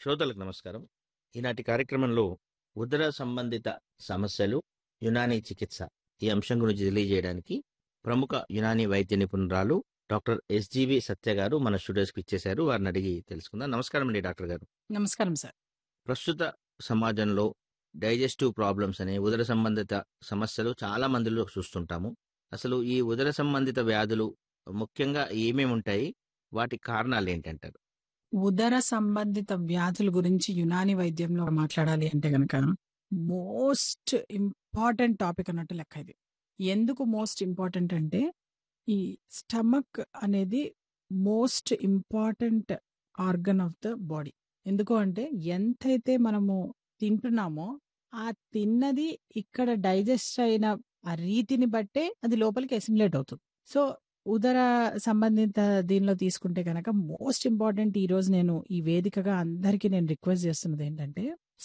శ్రోతలకు నమస్కారం ఈనాటి కార్యక్రమంలో ఉదర సంబంధిత సమస్యలు యునానీ చికిత్స ఈ అంశం గురించి తెలియజేయడానికి ప్రముఖ యునానీ వైద్య నిపుణురాలు డాక్టర్ ఎస్జీవి సత్య గారు మన స్టూడియోస్కి ఇచ్చేశారు వారిని అడిగి తెలుసుకుందాం నమస్కారం అండి డాక్టర్ గారు నమస్కారం సార్ ప్రస్తుత సమాజంలో డైజెస్టివ్ ప్రాబ్లమ్స్ అనే ఉదర సంబంధిత సమస్యలు చాలా మందిలో చూస్తుంటాము అసలు ఈ ఉదర సంబంధిత వ్యాధులు ముఖ్యంగా ఏమేమి ఉంటాయి వాటి కారణాలు ఏంటంటారు ఉదర సంబంధిత వ్యాధుల గురించి యునాని వైద్యంలో మాట్లాడాలి అంటే గనక మోస్ట్ ఇంపార్టెంట్ టాపిక్ అన్నట్టు లెక్క ఇది ఎందుకు మోస్ట్ ఇంపార్టెంట్ అంటే ఈ స్టమక్ అనేది most important organ of the body ఎందుకు అంటే ఎంతైతే మనము తింటున్నామో ఆ తిన్నది ఇక్కడ డైజెస్ట్ అయిన ఆ రీతిని బట్టే అది లోపలికి అసిమిలేట్ అవుతుంది సో ఉదర సంబంధిత దీనిలో తీసుకుంటే కనుక మోస్ట్ ఇంపార్టెంట్ ఈ రోజు నేను ఈ వేదికగా అందరికీ నేను రిక్వెస్ట్ చేస్తున్నది ఏంటంటే